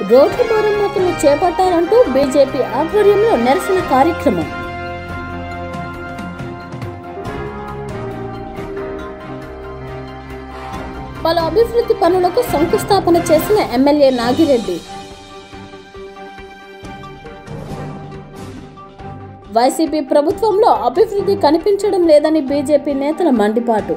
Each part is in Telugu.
రోడ్డు మరమ్మతులు చేపట్టాలంటూ బీజేపీ ఆధ్వర్యంలో నిరసన కార్యక్రమం పలు అభివృద్ధి పనులకు శంకుస్థాపన చేసిన ఎమ్మెల్యే నాగిరెడ్డి వైసీపీ ప్రభుత్వంలో అభివృద్ధి కనిపించడం లేదని బీజేపీ నేతల మండిపాటు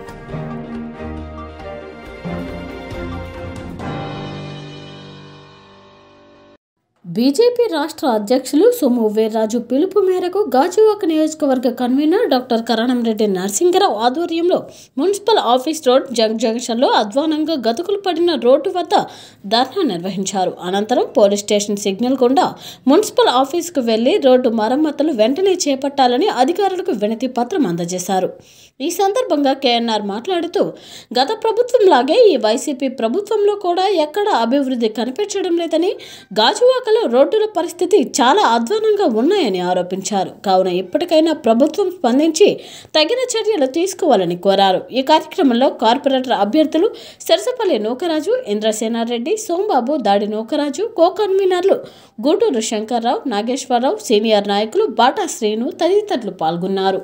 బీజేపీ రాష్ట్ర అధ్యక్షులు సోము వీర్రాజు పిలుపు మేరకు గాజువాక నియోజకవర్గ కన్వీనర్ డాక్టర్ కరణంరెడ్డి నరసింగరావు ఆధ్వర్యంలో మున్సిపల్ ఆఫీస్ రోడ్ జంగ్ జంక్షన్లో అధ్వానంగా గతుకులు పడిన రోడ్డు వద్ద ధర్నా నిర్వహించారు అనంతరం పోలీస్ స్టేషన్ సిగ్నల్ గుండా మున్సిపల్ ఆఫీసుకు వెళ్లి రోడ్డు మరమ్మతులు వెంటనే చేపట్టాలని అధికారులకు వినతి పత్రం అందజేశారు ఈ సందర్భంగా కేఎన్ఆర్ మాట్లాడుతూ గత ప్రభుత్వంలాగే ఈ వైసీపీ ప్రభుత్వంలో కూడా ఎక్కడ అభివృద్ధి కనిపించడం లేదని గాజువాకలో రోడ్డుల పరిస్థితి చాలా అధ్వానంగా ఉన్నాయని ఆరోపించారు కావున ఇప్పటికైనా ప్రభుత్వం స్పందించి తగిన చర్యలు తీసుకోవాలని కోరారు ఈ కార్యక్రమంలో కార్పొరేటర్ అభ్యర్థులు సరసపల్లి నూకరాజు ఇంద్రసేనారెడ్డి సోంబాబు దాడి నూకరాజు కో కన్వీనర్లు గూటూరు శంకర్రావు నాగేశ్వరరావు సీనియర్ నాయకులు బాటా శ్రీను తదితరులు పాల్గొన్నారు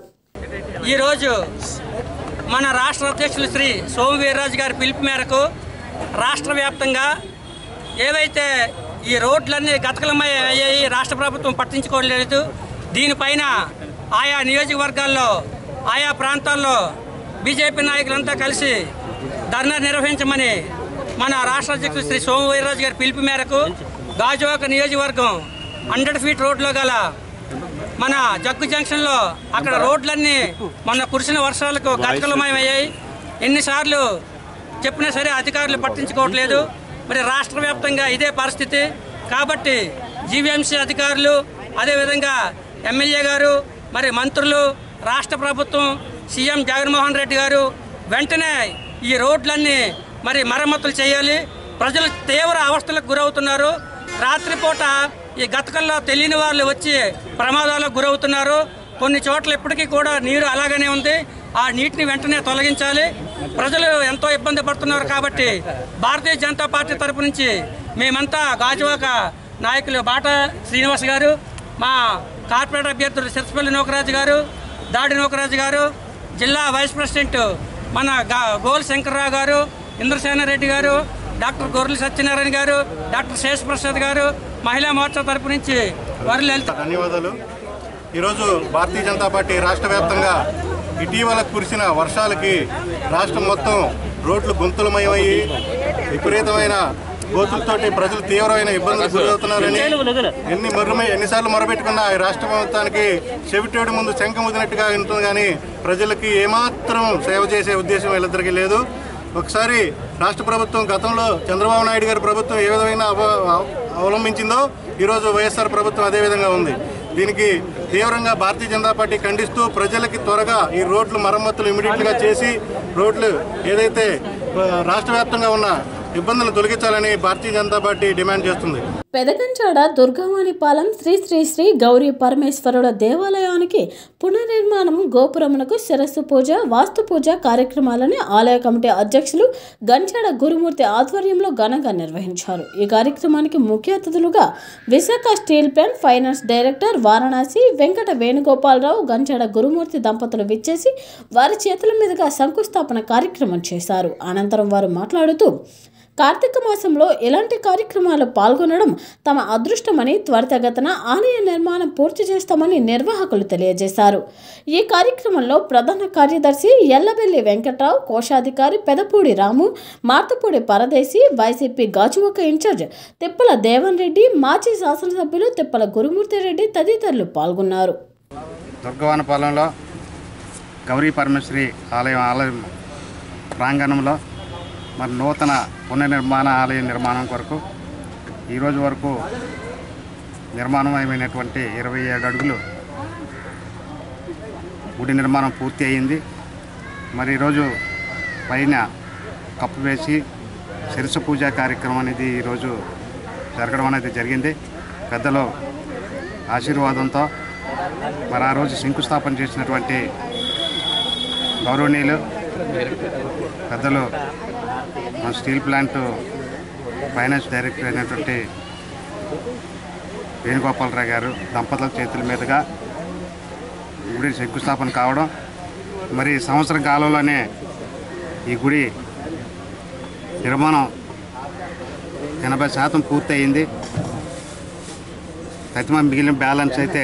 ఈరోజు మన రాష్ట్ర అధ్యక్షులు శ్రీ సోము వీర్రాజు గారి పిలుపు మేరకు రాష్ట్ర వ్యాప్తంగా ఏవైతే ఈ రోడ్లన్నీ గతకలమై అయ్యాయి రాష్ట్ర ప్రభుత్వం పట్టించుకోలేదు దీనిపైన ఆయా నియోజకవర్గాల్లో ఆయా ప్రాంతాల్లో బీజేపీ నాయకులంతా కలిసి ధర్నా నిర్వహించమని మన రాష్ట్ర అధ్యక్షులు శ్రీ సోము వీర్రాజు గారి పిలుపు మేరకు గాజువాక నియోజకవర్గం హండ్రెడ్ ఫీట్ రోడ్లో గల మన జగ్గు జంక్షన్లో అక్కడ రోడ్లన్నీ మొన్న కురిసిన వర్షాలకు గతకలమయమయ్యాయి ఎన్నిసార్లు చెప్పినా సరే అధికారులు పట్టించుకోవట్లేదు మరి రాష్ట్ర వ్యాప్తంగా ఇదే పరిస్థితి కాబట్టి జీవీఎంసీ అధికారులు అదేవిధంగా ఎమ్మెల్యే గారు మరి మంత్రులు రాష్ట్ర ప్రభుత్వం సీఎం జగన్మోహన్ రెడ్డి గారు వెంటనే ఈ రోడ్లన్నీ మరి మరమ్మతులు చేయాలి ప్రజలు తీవ్ర అవస్థలకు గురవుతున్నారు రాత్రిపూట ఈ గతకల్లో తెలియని వాళ్ళు వచ్చి ప్రమాదాలకు గురవుతున్నారు కొన్ని చోట్ల ఇప్పటికీ కూడా నీరు అలాగనే ఉంది ఆ నీటిని వెంటనే తొలగించాలి ప్రజలు ఎంతో ఇబ్బంది పడుతున్నారు కాబట్టి భారతీయ జనతా పార్టీ తరపు నుంచి మేమంతా గాజువాక నాయకులు బాట శ్రీనివాస్ గారు మా కార్పొరేటర్ అభ్యర్థులు సిరసపల్లి నూకరాజు గారు దాడి నూకరాజు గారు జిల్లా వైస్ ప్రెసిడెంట్ మన గా- గోల్ శంకర్రావు గారు ఇంద్రసేన రెడ్డి గారు డాక్టర్ గొర్రెల సత్యనారాయణ గారు డాక్టర్ శేషప్రసాద్ గారు మహిళా మోర్చా తరపు నుంచి వరలు వెళ్తారు ధన్యవాదాలు ఈరోజు భారతీయ జనతా పార్టీ రాష్ట్ర వ్యాప్తంగా ఇటీవల కురిసిన వర్షాలకి రాష్ట్రం మొత్తం రోడ్లు గుంతలమయమయ్యి విపరీతమైన గోతులతోటి ప్రజలు తీవ్రమైన ఇబ్బందులు గురవుతున్నారని ఎన్ని మర్రమే ఎన్నిసార్లు మొరబెట్టుకున్నా ఈ రాష్ట్ర ప్రభుత్వానికి చెవిటోడి ముందు శంఖ ముదినట్టుగా ఉంటుంది కానీ ప్రజలకి ఏమాత్రం సేవ చేసే ఉద్దేశం వీళ్ళిద్దరికీ లేదు ఒకసారి రాష్ట్ర ప్రభుత్వం గతంలో చంద్రబాబు నాయుడు గారి ప్రభుత్వం ఏ విధమైన అవ- అవ- అవలంబించిందో ఈరోజు వైఎస్ఆర్ ప్రభుత్వం అదే విధంగా ఉంది దీనికి తీవ్రంగా భారతీయ జనతా పార్టీ ఖండిస్తూ ప్రజలకి త్వరగా ఈ రోడ్లు మరమ్మతులు ఇమీడియట్గా చేసి రోడ్లు ఏదైతే ఆ, రాష్ట్ర వ్యాప్తంగా ఉన్న ఇబ్బందులను తొలగించాలని భారతీయ జనతా పార్టీ డిమాండ్ చేస్తుంది పెదకంచాడ దుర్గావాణిపాలెం శ్రీ శ్రీ శ్రీ గౌరీ పరమేశ్వరుల దేవాలయానికి పునర్నిర్మాణం గోపురమునకు శిరస్సు పూజ వాస్తు పూజ కార్యక్రమాలని ఆలయ కమిటీ అధ్యక్షులు గంచాడ గురుమూర్తి ఆధ్వర్యంలో ఘనంగా నిర్వహించారు ఈ కార్యక్రమానికి ముఖ్య అతిథులుగా Visakha steel plant finance director Varanasi Venkata Venugopalarao Ganchada Gurumurthy దంపతులు విచ్చేసి వారి చేతుల మీదుగా శంకుస్థాపన కార్యక్రమం చేశారు అనంతరం వారు మాట్లాడుతూ కార్తీక మాసంలో ఎలాంటి కార్యక్రమాలు పాల్గొనడం తమ అదృష్టమని త్వరితగతిన ఆలయ నిర్మాణం పూర్తి చేస్తామని నిర్వాహకులు తెలియజేశారు ఈ కార్యక్రమంలో ప్రధాన కార్యదర్శి ఎల్లబెల్లి వెంకట్రావు కోశాధికారి పెదపూడి రాము మార్తపూడి పరదేశి వైసీపీ గాజువక ఇన్ఛార్జ్ తిప్పల దేవన్ రెడ్డి మాజీ శాసనసభ్యులు తిప్పల గురుమూర్తి రెడ్డి తదితరులు పాల్గొన్నారు దుర్గవనపాలెంలో గౌరీ పరమేశ్వరి ఆలయం ఆలయం ప్రాంగణంలో మరి నూతన పునర్నిర్మాణ ఆలయ నిర్మాణం కొరకు ఈరోజు వరకు నిర్మాణం అయినటువంటి ఇరవై ఏడు అడుగులు గుడి నిర్మాణం పూర్తి అయింది మరి ఈరోజు పైన కప్పు వేసి శిరస పూజ కార్యక్రమం అనేది ఈరోజు జరగడం అనేది జరిగింది పెద్దలు ఆశీర్వాదంతో మరి ఆ రోజు శంకుస్థాపన చేసినటువంటి గౌరవనీయులు పెద్దలు మన స్టీల్ ప్లాంట్ ఫైనాన్స్ డైరెక్టర్ అయినటువంటి వేణుగోపాలరావు గారు దంపతుల చేతుల మీదుగా గుడి శంకుస్థాపన కావడం మరి సంవత్సరం కాలంలోనే ఈ గుడి నిర్మాణం ఎనభై శాతం పూర్తయింది ప్రతిమ మిగిలిన బ్యాలెన్స్ అయితే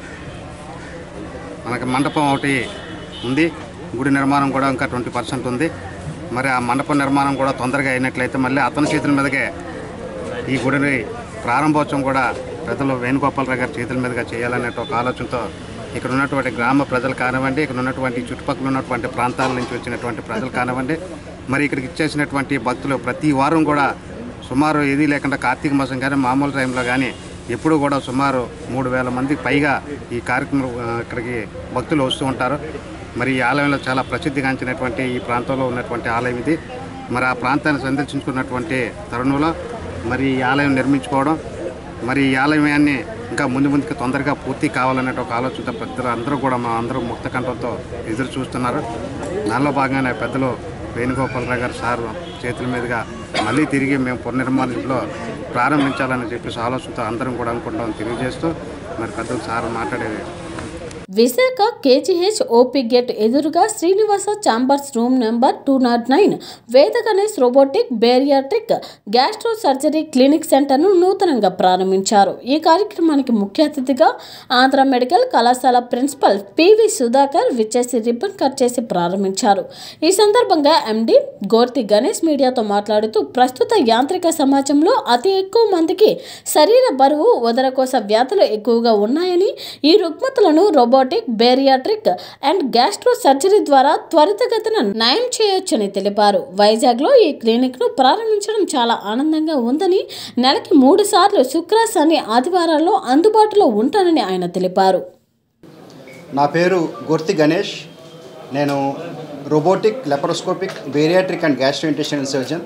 మనకి మండపం ఒకటి ఉంది గుడి నిర్మాణం కూడా ఇంకా ట్వంటీ పర్సెంట్ ఉంది మరి ఆ మండపం నిర్మాణం కూడా తొందరగా అయినట్లయితే మళ్ళీ అతని చేతుల మీదకే ఈ గుడిని ప్రారంభోత్సవం కూడా పెద్దలు వేణుగోపాలరావు గారి చేతుల మీదుగా చేయాలనే ఒక ఆలోచనతో ఇక్కడ ఉన్నటువంటి గ్రామ ప్రజలు కానివ్వండి ఇక్కడ ఉన్నటువంటి చుట్టుపక్కల ఉన్నటువంటి ప్రాంతాల నుంచి వచ్చినటువంటి ప్రజలు కానివ్వండి మరి ఇక్కడికి ఇచ్చేసినటువంటి భక్తులు ప్రతి వారం కూడా సుమారు ఏది లేకుండా కార్తీక మాసం కానీ మామూలు టైంలో కానీ ఎప్పుడు కూడా సుమారు మూడు వేల మందికి పైగా ఈ కార్యక్రమం ఆ, ఇక్కడికి భక్తులు వస్తూ ఉంటారు మరి ఈ ఆలయంలో చాలా ప్రసిద్ధిగాంచినటువంటి ఈ ప్రాంతంలో ఉన్నటువంటి ఆలయం ఇది మరి ఆ ప్రాంతాన్ని సందర్శించుకున్నటువంటి తరుణంలో మరి ఈ ఆలయం నిర్మించుకోవడం మరి ఈ ఆలయాన్ని ఇంకా ముందు ముందుకు తొందరగా పూర్తి కావాలనే ఒక ఆలోచనతో పెద్దలు అందరూ కూడా మా అందరూ ముక్త కంఠంతో ఎదురు చూస్తున్నారు దానిలో భాగంగానే పెద్దలు వేణుగోపాలరావు గారు సార్ చేతుల మీదుగా మళ్ళీ తిరిగి మేము పునర్నిర్మాణంలో ప్రారంభించాలని చెప్పేసి ఆలోచనతో అందరం కూడా అనుకుంటాం తెలియజేస్తూ మరి పెద్దలు సార్ మాట్లాడేది విశాఖ కేజీహెచ్ ఓపీ గేట్ ఎదురుగా Srinivasa chambers room number two not nine Veda Ganesh robotic bariatric gastro surgery clinic సెంటర్ను నూతనంగా ప్రారంభించారు ఈ కార్యక్రమానికి ముఖ్య అతిథిగా ఆంధ్ర మెడికల్ కళాశాల ప్రిన్సిపల్ పివి సుధాకర్ విచ్చేసి రిబ్బన్ కట్ చేసి ప్రారంభించారు ఈ సందర్భంగా ఎండి గోర్తి గణేష్ మీడియాతో మాట్లాడుతూ ప్రస్తుత యాంత్రిక సమాజంలో అతి ఎక్కువ మందికి శరీర బరువు ఉదరకోశ వ్యాధులు ఎక్కువగా ఉన్నాయని ఈ రుగ్మతులను robotic bariatric and gastro surgery ద్వారా త్వరితగతిన నయం చేయొచ్చని తెలిపారు వైజాగ్లో ఈ క్లినిక్ను ప్రారంభించడం చాలా ఆనందంగా ఉందని నెలకి మూడు సార్లు శుక్ర శని ఆదివారాల్లో అందుబాటులో ఉంటానని ఆయన తెలిపారు నా పేరు గుర్తి గణేష్ నేను robotic laparoscopic bariatric and gastrointestinal surgeon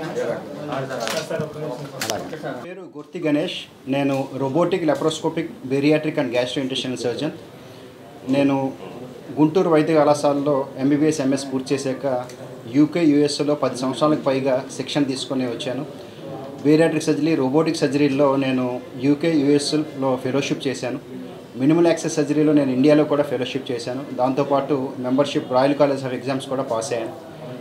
అలాగే. పేరు గుర్తి గణేష్ నేను robotic laparoscopic bariatric and gastrointestinal surgeon నేను గుంటూరు వైద్య కళాశాలలో ఎంబీబీఎస్ ఎంఎస్ పూర్తి చేశాక యూకే యూఎస్లో పది సంవత్సరాలకు పైగా శిక్షణ తీసుకొని వచ్చాను బేరియాట్రిక్ సర్జరీ రోబోటిక్ సర్జరీలో నేను యూకే యూఎస్లో ఫెలోషిప్ చేశాను మినిమల్ యాక్సెస్ సర్జరీలో నేను ఇండియాలో కూడా ఫెలోషిప్ చేశాను దాంతోపాటు membership royal college of exams కూడా పాస్ అయ్యాను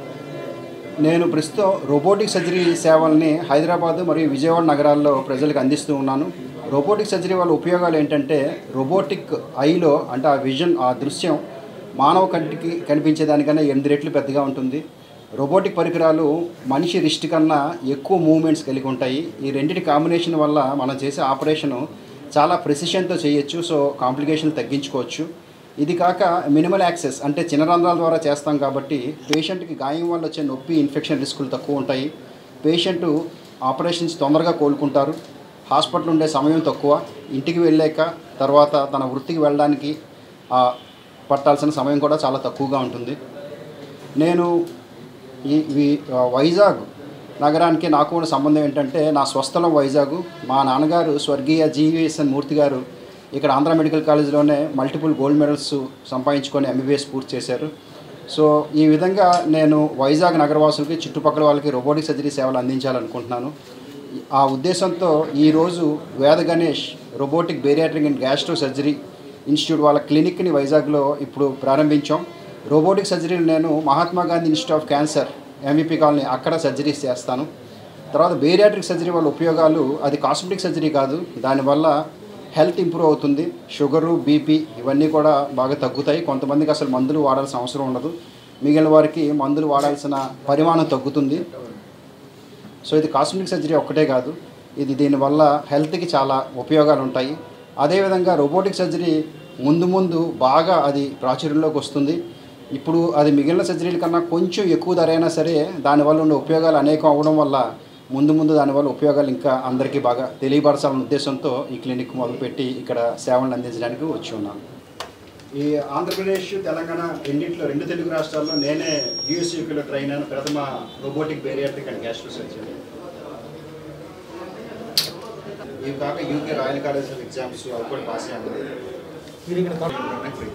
నేను ప్రస్తుతం రోబోటిక్ సర్జరీ సేవల్ని హైదరాబాద్ మరియు విజయవాడ నగరాల్లో ప్రజలకు అందిస్తూ ఉన్నాను రోబోటిక్ సర్జరీ వల్ల ఉపయోగాలు ఏంటంటే రోబోటిక్ ఐలో అంటే ఆ విజన్ ఆ దృశ్యం మానవ కంటికి కనిపించేదానికన్నా ఎనిమిది రెట్లు పెద్దగా ఉంటుంది రోబోటిక్ పరికరాలు మనిషి రిస్ట్ కన్నా ఎక్కువ మూమెంట్స్ కలిగి ఉంటాయి ఈ రెండింటి కాంబినేషన్ వల్ల మనం చేసే ఆపరేషను చాలా ప్రెసిషన్తో చేయొచ్చు సో కాంప్లికేషన్ తగ్గించుకోవచ్చు ఇది కాక మినిమల్ యాక్సెస్ అంటే చిన్న రంధ్రాల ద్వారా చేస్తాం కాబట్టి పేషెంట్కి గాయం వల్ల వచ్చే నొప్పి ఇన్ఫెక్షన్ రిస్కులు తక్కువ ఉంటాయి పేషెంట్ ఆపరేషన్స్ తొందరగా కోలుకుంటారు హాస్పిటల్ ఉండే సమయం తక్కువ ఇంటికి వెళ్ళాక తర్వాత తన వృత్తికి వెళ్ళడానికి ఆ, పట్టాల్సిన సమయం కూడా చాలా తక్కువగా ఉంటుంది నేను ఈ వి- ఆ, వైజాగ్ నగరానికి నాకు ఉన్న సంబంధం ఏంటంటే నా స్వస్థలం వైజాగ్ మా నాన్నగారు స్వర్గీయ జీవీఎస్ఎన్ మూర్తి గారు ఇక్కడ ఆంధ్ర మెడికల్ కాలేజీలోనే మల్టిపుల్ గోల్డ్ మెడల్స్ సంపాదించుకొని ఎంబీబీఎస్ పూర్తి చేశారు సో ఈ విధంగా నేను వైజాగ్ నగరవాసులకి చుట్టుపక్కల వాళ్ళకి రోబోటిక్ సర్జరీ సేవలు అందించాలనుకుంటున్నాను ఆ ఉద్దేశంతో ఈరోజు Veda Ganesh robotic bariatric and gastro surgery institute వాళ్ళ క్లినిక్ని వైజాగ్లో ఇప్పుడు ప్రారంభించాం రోబోటిక్ సర్జరీలు నేను Mahatma Gandhi institute of cancer MVP colony అక్కడ సర్జరీస్ చేస్తాను తర్వాత బేరియాట్రిక్ సర్జరీ వల్ల ఉపయోగాలు అది కాస్మెటిక్ సర్జరీ కాదు దానివల్ల హెల్త్ ఇంప్రూవ్ అవుతుంది షుగరు బీపీ ఇవన్నీ కూడా బాగా తగ్గుతాయి కొంతమందికి అసలు మందులు వాడాల్సిన అవసరం ఉండదు మిగిలిన వారికి మందులు వాడాల్సిన పరిమాణం తగ్గుతుంది సో ఇది కాస్మెటిక్ సర్జరీ ఒక్కటే కాదు ఇది దీనివల్ల హెల్త్కి చాలా ఉపయోగాలు ఉంటాయి అదేవిధంగా రోబోటిక్ సర్జరీ ముందు ముందు బాగా అది ప్రాచుర్యంలోకి వస్తుంది ఇప్పుడు అది మిగిలిన సర్జరీల కన్నా కొంచెం ఎక్కువ ధర అయినా సరే దానివల్ల ఉండే ఉపయోగాలు అనేకం అవ్వడం వల్ల ముందు ముందు దానివల్ల ఉపయోగాలు ఇంకా అందరికీ బాగా తెలియపరచాలనే ఉద్దేశంతో ఈ క్లినిక్ మొదలుపెట్టి ఇక్కడ సేవలను అందించడానికి వచ్చి ఉన్నాను ఈ ఆంధ్రప్రదేశ్ తెలంగాణ రెండింటిలో రెండు తెలుగు రాష్ట్రాల్లో నేనే యూఎస్యూకేలో ట్రైన్ అయిన ప్రథమ robotic bariatric and gastro surgery ఇవి కాక UK royal college of exams అవి కూడా పాస్ అయ్యాను మీరు ఇక్కడ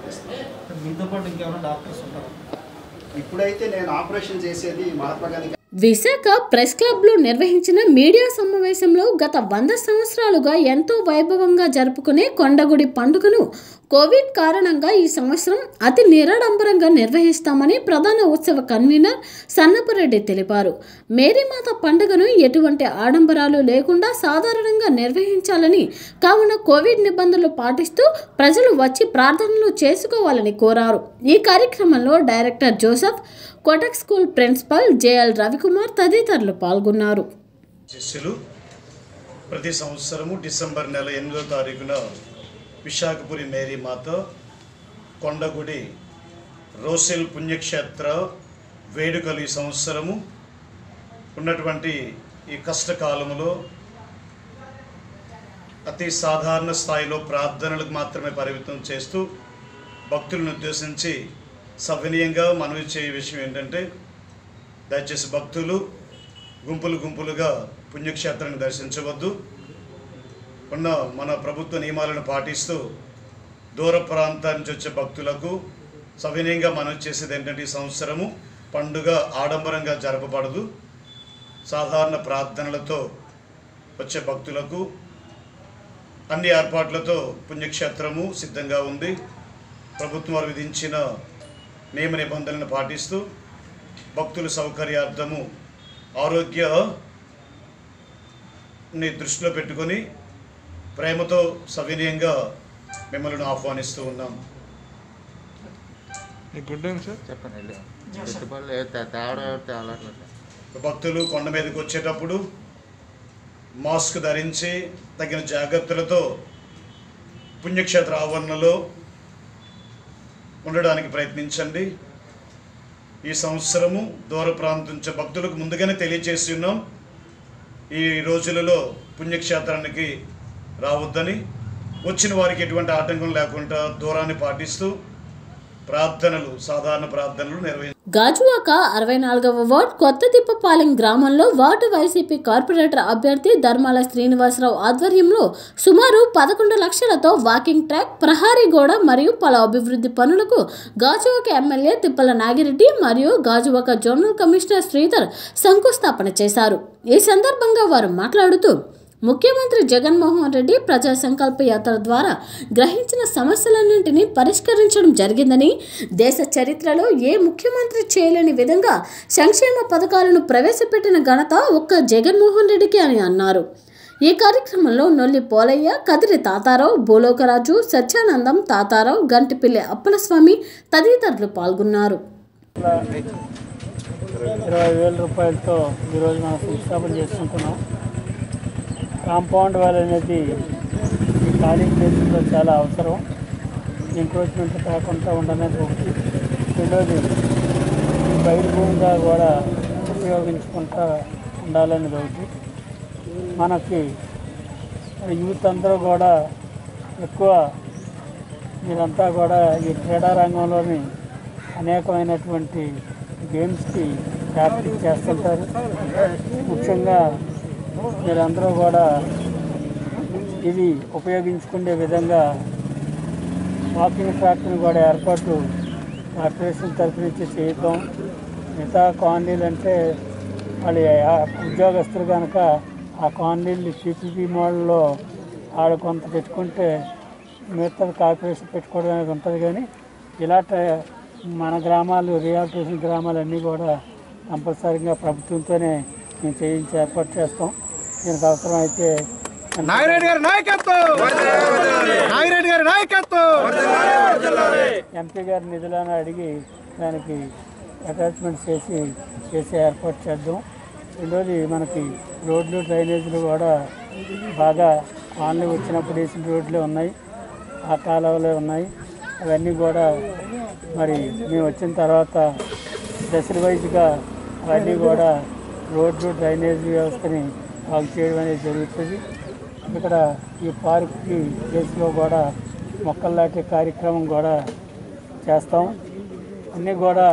మీతో పాటు ఇంకెవరైనా డాక్టర్స్ ఉంటారు ఇప్పుడైతే నేను ఆపరేషన్ చేసేది మహాత్మా గాంధీ విశాఖ ప్రెస్ క్లబ్లో నిర్వహించిన మీడియా సమావేశంలో గత వంద సంవత్సరాలుగా ఎంతో వైభవంగా జరుపుకునే కొండగుడి పండుగను కోవిడ్ కారణంగా ఈ సంవత్సరం అతి నిరాడంబరంగా నిర్వహిస్తామని ప్రధాన ఉత్సవ కన్వీనర్ సన్నపరెడ్డి తెలిపారు మేరీమాత పండుగను ఎటువంటి ఆడంబరాలు లేకుండా సాధారణంగా నిర్వహించాలని కావున కోవిడ్ నిబంధనలు పాటిస్తూ ప్రజలు వచ్చి ప్రార్థనలు చేసుకోవాలని కోరారు ఈ కార్యక్రమంలో director Joseph Kotak school principal J L Ravikumar తదితరులు పాల్గొన్నారు శిష్యులు ప్రతి సంవత్సరము డిసెంబర్ నెల ఎనిమిదో తారీఖున విశాఖపురి మేరీ మాత కొండగుడి రోసెల్ పుణ్యక్షేత్ర వేడుకలు ఈ సంవత్సరము ఉన్నటువంటి ఈ కష్టకాలములో అతి సాధారణ స్థాయిలో ప్రార్థనలకు మాత్రమే పరిమితం చేస్తూ భక్తులను ఉద్దేశించి సవినీయంగా మనవి చేయే విషయం ఏంటంటే దయచేసి భక్తులు గుంపులు గుంపులుగా పుణ్యక్షేత్రాన్ని దర్శించవద్దు ఉన్న మన ప్రభుత్వ నియమాలను పాటిస్తూ దూర ప్రాంతాల నుంచి వచ్చే భక్తులకు సవినయంగా మనవి చేసేది ఏంటంటే ఈ సంవత్సరము పండుగ ఆడంబరంగా జరపబడదు సాధారణ ప్రార్థనలతో వచ్చే భక్తులకు అన్ని ఏర్పాట్లతో పుణ్యక్షేత్రము సిద్ధంగా ఉంది ప్రభుత్వం వారు విధించిన నియమ నిబంధనలను పాటిస్తూ భక్తుల సౌకర్యార్థము ఆరోగ్య ని దృష్టిలో పెట్టుకొని ప్రేమతో సవినయంగా మిమ్మల్ని ఆహ్వానిస్తూ ఉన్నాం చెప్పండి వెళ్ళి పెట్టుబడులు ఏ తే- తేడా ఎవరు తేలట్లేదు భక్తులు కొండ మీదకి వచ్చేటప్పుడు మాస్క్ ధరించి తగిన జాగ్రత్తలతో పుణ్యక్షేత్ర ఆవరణలో ఉండడానికి ప్రయత్నించండి ఈ సంవత్సరము దూర ప్రాంతం నుంచి భక్తులకు ముందుగానే తెలియజేసి ఉన్నాం ఈ రోజులలో పుణ్యక్షేత్రానికి రావద్దని వచ్చిన వారికి ఎటువంటి ఆటంకం లేకుండా దూరాన్ని పాటిస్తూ ప్రార్థనలు సాధారణ ప్రార్థనలు నిర్వహించారు గాజువాక అరవై నాలుగవ వార్డ్ కొత్త తిప్పపాలెం గ్రామంలో వార్డు వైసీపీ కార్పొరేటర్ అభ్యర్థి ధర్మాల శ్రీనివాసరావు ఆధ్వర్యంలో సుమారు పదకొండు లక్షలతో వాకింగ్ ట్రాక్ ప్రహారీ గోడ మరియు పలు అభివృద్ధి పనులకు గాజువాక ఎమ్మెల్యే తిప్పల నాగిరెడ్డి మరియు గాజువాక జోనల్ కమిషనర్ శ్రీధర్ శంకుస్థాపన చేశారు ఈ సందర్భంగా వారు మాట్లాడుతూ ముఖ్యమంత్రి జగన్మోహన్ రెడ్డి ప్రజా సంకల్ప యాత్ర ద్వారా గ్రహించిన సమస్యలన్నింటినీ పరిష్కరించడం జరిగిందని దేశ చరిత్రలో ఏ ముఖ్యమంత్రి చేయలేని విధంగా సంక్షేమ పథకాలను ప్రవేశపెట్టిన ఘనత ఒక్క జగన్మోహన్ రెడ్డికి అని అన్నారు ఈ కార్యక్రమంలో నొల్లి పోలయ్య కదిరి తాతారావు భూలోకరాజు సత్యానందం తాతారావు గంటిపిల్లి అప్పలస్వామి తదితరులు పాల్గొన్నారు ఇరవై వేల రూపాయలతో ఈరోజు మనం శంకుస్థాపన చేసుకుంటున్నాం కాంపౌండ్ వాల్ అనేది ఈ ఖాళీ ప్లేసుల్లో చాలా అవసరం ఎంక్రోచ్మెంట్ కాకుండా ఉండనేది ఒకటి రెండోది ఈ బయట భూమిగా కూడా ఉపయోగించుకుంటా ఉండాలనేది ఒకటి మనకి యూత్ అందరూ కూడా ఎక్కువ మీరంతా కూడా ఈ క్రీడా రంగంలోని అనేకమైనటువంటి గేమ్స్కి ప్రాక్టీస్ చేస్తుంటారు ముఖ్యంగా మీరందరూ కూడా ఇది ఉపయోగించుకునే విధంగా వాకింగ్ ట్రాక్ని కూడా ఏర్పాటు కార్పొరేషన్ తరఫు నుంచి చేయటం మిగతా కాలనీలు అంటే వాళ్ళు ఆ ఉద్యోగస్తులు కనుక ఆ కాలనీలు పీపీపీ మోడల్లో ఆడ కొంత పెట్టుకుంటే మిగతా కార్పొరేషన్ పెట్టుకోవడం అనేది ఉంటుంది కానీ ఇలా ట- మన గ్రామాలు రియాలిటేషన్ గ్రామాలన్నీ కూడా కంపల్సరీగా ప్రభుత్వంతోనే మేము చేయించి ఏర్పాటు చేస్తాం దీనికి అవసరం అయితే నాగిరెడ్డి గారి నాయకత్వం నాగిరెడ్డి గారి నాయకత్వం ఎంపీ గారి నిధులను అడిగి దానికి అటాచ్మెంట్ చేసి చేసే ఏర్పాటు చేద్దాం రెండోది మనకి రోడ్లు డ్రైనేజీలు కూడా బాగా ఆన్లైన్ వచ్చినప్పుడు వేసిన రోడ్లే ఉన్నాయి ఆ కాలువలే ఉన్నాయి అవన్నీ కూడా మరి మేము వచ్చిన తర్వాత దశల వైజ్గా అవన్నీ కూడా రోడ్లు డ్రైనేజీ వ్యవస్థని బాగు చేయడం అనేది జరుగుతుంది ఇక్కడ ఈ పార్క్కి ప్లేస్లో కూడా మొక్కలు నాటే కార్యక్రమం కూడా చేస్తాం అన్నీ కూడా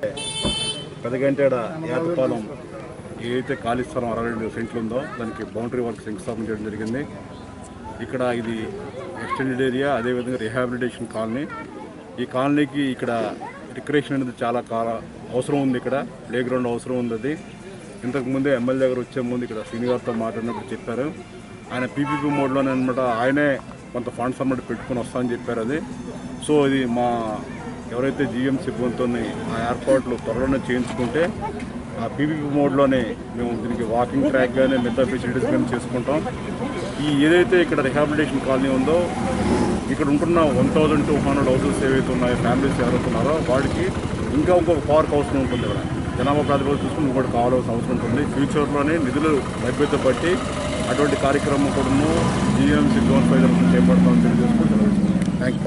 పెదగంటేడ ఏటపాలెం ఏదైతే ఖాళీ స్థలం అరవై రెండు సెంట్లు ఉందో దానికి బౌండరీ వర్క్ శంకుస్థాపన చేయడం జరిగింది ఇక్కడ ఇది ఎక్స్టెండెడ్ ఏరియా అదేవిధంగా రిహాబిలిటేషన్ కాలనీ ఈ కాలనీకి ఇక్కడ రిక్రియేషన్ అనేది చాలా కాల అవసరం ఉంది ఇక్కడ ప్లే గ్రౌండ్ అవసరం ఉంది అది ఇంతకుముందే ఎమ్మెల్యే గారు వచ్చే ముందు ఇక్కడ శ్రీనివాస్తో మాట్లాడినప్పుడు చెప్పారు ఆయన పీపీపీ మోడ్లోనే అనమాట ఆయనే కొంత ఫండ్స్ అన్నమాట పెట్టుకుని వస్తామని చెప్పారు అది సో ఇది మా ఎవరైతే జీఎం సిబ్బందితో ఆ ఏర్పాట్లు త్వరలోనే చేయించుకుంటే ఆ పీపీపీ మోడ్లోనే మేము దీనికి వాకింగ్ ట్రాక్ కానీ మిగతా ఫెసిలిటీస్ కానీ చేసుకుంటాం ఈ ఏదైతే ఇక్కడ రిహాబిలిటేషన్ కాలనీ ఉందో ఇక్కడ ఉంటున్న one thousand two hundred houses ఏవైతే ఉన్నాయో ఫ్యామిలీస్ ఎవరుతున్నారో వాడికి ఇంకా ఇంకొక పార్క్ అవసరం ఉంటుంది ఇక్కడ జనాభా ప్రాతిపదిక చూసుకుని ఇంకోటి కావాల్సిన అవసరం ఉంటుంది ఫ్యూచర్లోనే నిధులు లభ్యత బట్టి అటువంటి కార్యక్రమం కూడాను జీఎంసీ జోన్ ఫైవ్ చేపడతామని తెలియజేసుకుంటున్నాను థ్యాంక్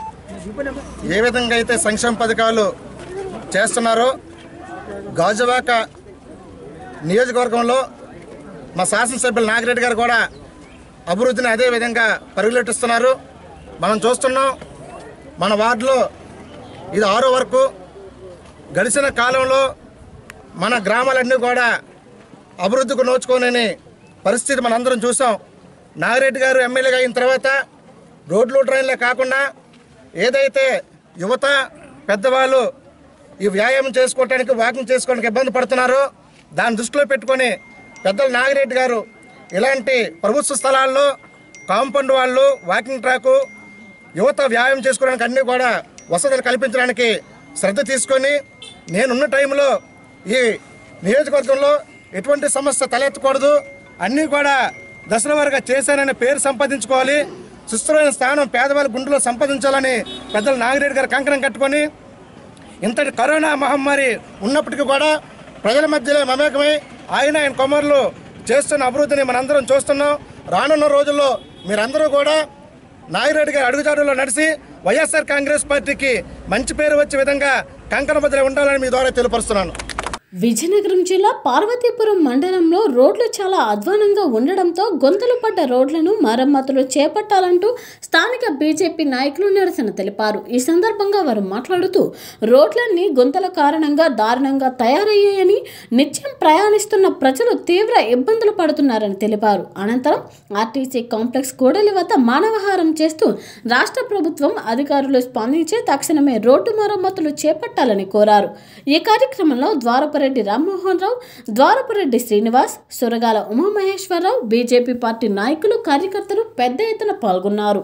యూ ఏ విధంగా అయితే సంక్షేమ పథకాలు చేస్తున్నారో గాజువాక నియోజకవర్గంలో మా శాసనసభ్యులు నాగిరెడ్డి గారు కూడా అభివృద్ధిని అదే విధంగా పరుగులెట్టిస్తున్నారు మనం చూస్తున్నాం మన వార్డులో ఇది ఆరో వరకు గడిచిన కాలంలో మన గ్రామాలన్నీ కూడా అభివృద్ధికి నోచుకోనని పరిస్థితి మనందరం చూసాం నాగిరెడ్డి గారు ఎమ్మెల్యేగా అయిన తర్వాత రోడ్లు ట్రైన్లే కాకుండా ఏదైతే యువత పెద్దవాళ్ళు ఈ వ్యాయామం చేసుకోవడానికి వాకింగ్ చేసుకోవడానికి ఇబ్బంది పడుతున్నారో దాన్ని దృష్టిలో పెట్టుకొని పెద్దలు నాగిరెడ్డి గారు ఇలాంటి ప్రభుత్వ స్థలాల్లో కాంపౌండ్ వాళ్ళు వాకింగ్ ట్రాకు యువత వ్యాయామం చేసుకోవడానికి అన్నీ కూడా వసతులు కల్పించడానికి శ్రద్ధ తీసుకొని నేనున్న టైంలో ఈ నియోజకవర్గంలో ఎటువంటి సమస్య తలెత్తకూడదు అన్నీ కూడా దశల వారిగా చేశాననే పేరు సంపాదించుకోవాలి సుస్థిరమైన స్థానం పేదవాళ్ళ గుండెలో సంపాదించాలని పెద్దలు నాగిరెడ్డి గారు కంకణం కట్టుకొని ఇంతటి కరోనా మహమ్మారి ఉన్నప్పటికీ కూడా ప్రజల మధ్యలో మమేకమై ఆయన ఆయన కొమ్మర్లు చేస్తున్న అభివృద్ధిని మనందరం చూస్తున్నాం రానున్న రోజుల్లో మీరందరూ కూడా నాగిరెడ్డి గారి అడుగుజాడుల్లో నడిచి వైఎస్ఆర్ కాంగ్రెస్ పార్టీకి మంచి పేరు వచ్చే విధంగా కంకణ బదిలీ ఉండాలని మీ ద్వారా తెలియపరుస్తున్నాను విజయనగరం జిల్లా పార్వతీపురం మండలంలో రోడ్లు చాలా అధ్వానంగా ఉండడంతో గొంతులు పడ్డ రోడ్లను మరమ్మతులు చేపట్టాలంటూ స్థానిక బీజేపీ నాయకులు నిరసన తెలిపారు ఈ సందర్భంగా వారు మాట్లాడుతూ రోడ్లన్నీ గుంతల కారణంగా దారుణంగా తయారయ్యాయని నిత్యం ప్రయాణిస్తున్న ప్రజలు తీవ్ర ఇబ్బందులు పడుతున్నారని తెలిపారు అనంతరం ఆర్టీసీ కాంప్లెక్స్ కూడలి వద్ద మానవహారం చేస్తూ రాష్ట్ర ప్రభుత్వం అధికారులు స్పందించి తక్షణమే రోడ్డు మరమ్మతులు చేపట్టాలని కోరారు ఈ కార్యక్రమంలో ద్వారపరెడ్డి రామ్మోహన్ రావు ద్వారపరెడ్డి శ్రీనివాస్ సురగాల ఉమామహేశ్వరరావు బీజేపీ పార్టీ నాయకులు కార్యకర్తలు పెద్ద ఎత్తున పాల్గొన్నారు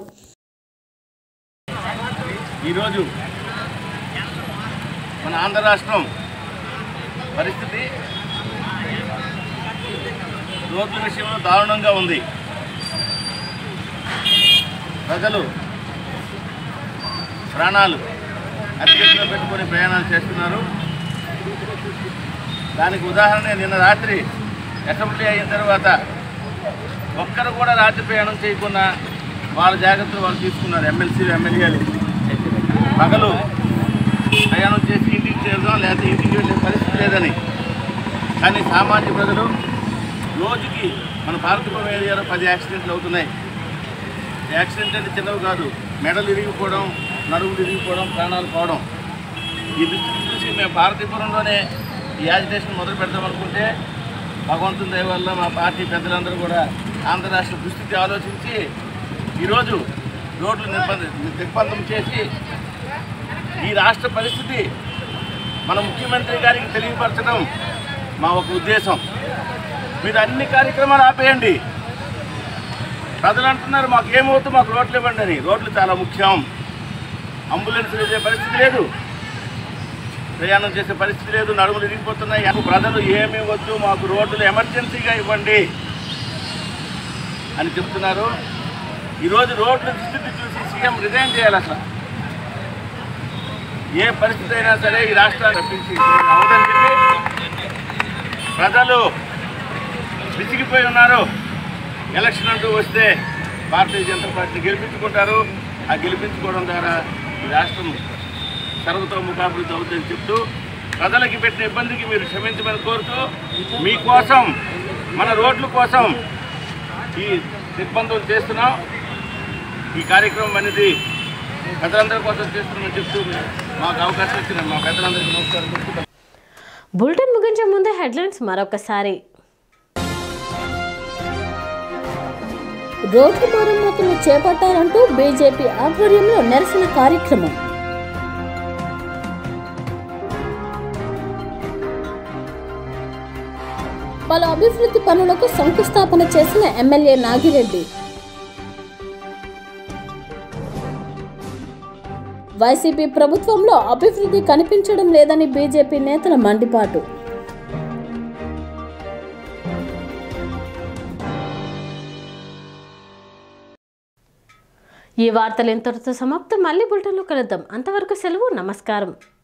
ఈరోజు మన ఆంధ్ర రాష్ట్రం పరిస్థితి రోడ్ల విషయంలో దారుణంగా ఉంది ప్రజలు ప్రాణాలు అత్యంతలో పెట్టుకొని ప్రయాణాలు చేస్తున్నారు దానికి ఉదాహరణ నిన్న రాత్రి అసెంబ్లీ అయిన తర్వాత ఒక్కరు కూడా రాత్రి ప్రయాణం చేయకుండా వాళ్ళ జాగ్రత్తలు వాళ్ళు తీసుకున్నారు ఎమ్మెల్సీలు ఎమ్మెల్యేలు పగలు ప్రయాణం చేసి ఇంటికి చేరుదాం లేకపోతే ఇంటికి వెళ్ళే పరిస్థితి లేదని కానీ సామాన్య ప్రజలు రోజుకి మన భారతపురం ఏరియాలో పది యాక్సిడెంట్లు అవుతున్నాయి యాక్సిడెంట్ అంటే చిన్నవి కాదు మెడలు ఇరిగిపోవడం నడువులు ఇరిగిపోవడం ప్రాణాలు పోవడం ఈ దృష్టిని చూసి మేము భారతీపురంలోనే ఈ యాజిటేషన్ మొదలు పెడదాం అనుకుంటే భగవంతుని దయ వల్ల మా పార్టీ పెద్దలందరూ కూడా ఆంధ్ర రాష్ట్ర దుస్థితి ఆలోచించి ఈరోజు రోడ్లు నిర్బంధ దిగ్బంధం చేసి ఈ రాష్ట్ర పరిస్థితి మన ముఖ్యమంత్రి గారికి తెలియపరచడం మా ఒక ఉద్దేశం మీరు అన్ని కార్యక్రమాలు ఆపేయండి ప్రజలు అంటున్నారు మాకు ఏమవుతుంది మాకు రోడ్లు ఇవ్వండి అని రోడ్లు చాలా ముఖ్యం అంబులెన్స్ వెళ్ళే పరిస్థితి లేదు ప్రయాణం చేసే పరిస్థితి లేదు నడుములు ఇరిగిపోతున్నాయి మాకు ప్రజలు ఏమి వద్దు మాకు రోడ్లు ఎమర్జెన్సీగా ఇవ్వండి అని చెప్తున్నారు ఈరోజు రోడ్ల స్థితి చూసి సీఎం రిజైన్ చేయాలి అసలు ఏ పరిస్థితి అయినా సరే ఈ రాష్ట్రాన్ని రప్పించి అవదని చెప్పి ప్రజలు విసిగిపోయి ఉన్నారు ఎలక్షన్ అంటూ వస్తే భారతీయ జనతా పార్టీ గెలిపించుకుంటారు ఆ గెలిపించుకోవడం ద్వారా ఈ రాష్ట్రం సర్వతోముఖాభివృద్ధి అవుతుందని చెప్తూ ప్రజలకి పెట్టిన ఇబ్బందికి మీరు క్షమించమని కోరుతూ మీకోసం మన రోడ్ల కోసం ఈ నిర్బంధం చేస్తున్నాం ఈ కార్యక్రమం అనేది పెద్దలందరి కోసం చేస్తున్నామని చెప్తూ మాకు అవకాశం ఇచ్చిన మా పెద్దలందరికీ నమస్కారం చెప్తూ బులెటిన్ ముగించే ముందే హెడ్లైన్స్ మరొకసారి రోడ్డు మరమ్మతులు చేపట్టాలంటూ బీజేపీ ఆధ్వర్యంలో నిరసన కార్యక్రమం పలు అభివృద్ధి పనులకు శంకుస్థాపన చేసిన ఎమ్మెల్యే నాగిరెడ్డి వైసీపీ ప్రభుత్వంలో అభివృద్ధి కనిపించడం లేదని బీజేపీ నేతల మండిపాటు ఈ వార్తలు ఇంతటితో సమాప్తం మళ్ళీ బులెటిన్లో కలుద్దాం అంతవరకు సెలవు నమస్కారం